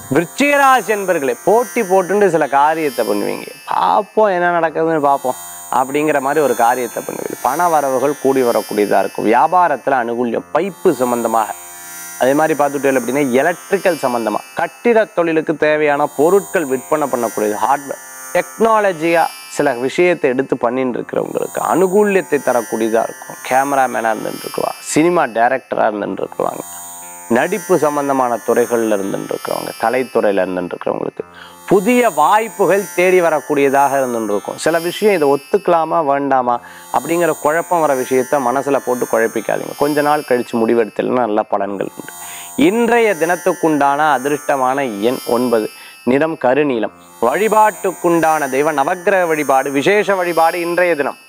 விருச்சிகராசி என்பர்களே போட்டி போட்டுண்டு சில காரியத்தை பண்ணுவீங்க பார்ப்போம் என்ன நடக்குதுன்னு பார்ப்போம் அப்படிங்கிற மாதிரி ஒரு காரியத்தை பண்ணுவீங்க பண வரவுகள் கூடி வரக்கூடியதாக இருக்கும் வியாபாரத்தில் அனுகூல்யம் பைப்பு சம்பந்தமாக அதே மாதிரி பார்த்துட்டேன் அப்படின்னா எலக்ட்ரிக்கல் சம்மந்தமாக கட்டிட தொழிலுக்கு தேவையான பொருட்கள் விற்பனை பண்ணக்கூடியது ஹார்ட்வேர் டெக்னாலஜியாக சில விஷயத்தை எடுத்து பண்ணிட்டு இருக்கிறவங்களுக்கு அனுகூல்யத்தை தரக்கூடியதாக இருக்கும் கேமராமேனாக இருந்துருக்குவா சினிமா டைரக்டராக இருந்துருக்குவாங்க நடிப்பு சம்பந்தமான துறைகளில் இருந்துருக்கிறவங்க கலைத்துறையில் இருந்துருக்கிறவங்களுக்கு புதிய வாய்ப்புகள் தேடி வரக்கூடியதாக இருந்துருக்கும் சில விஷயம் இதை ஒத்துக்கலாமா வேண்டாமா அப்படிங்கிற குழப்பம் வர விஷயத்த மனசில் போட்டு குழப்பிக்காதீங்க கொஞ்ச நாள் கழித்து முடிவெடுத்தல்னா நல்ல பலன்கள் உண்டு இன்றைய தினத்துக்குண்டான அதிர்ஷ்டமான எண் ஒன்பது நிறம் கருநீலம் வழிபாட்டுக்குண்டான தெய்வ நவக்கிரக வழிபாடு விசேஷ வழிபாடு இன்றைய தினம்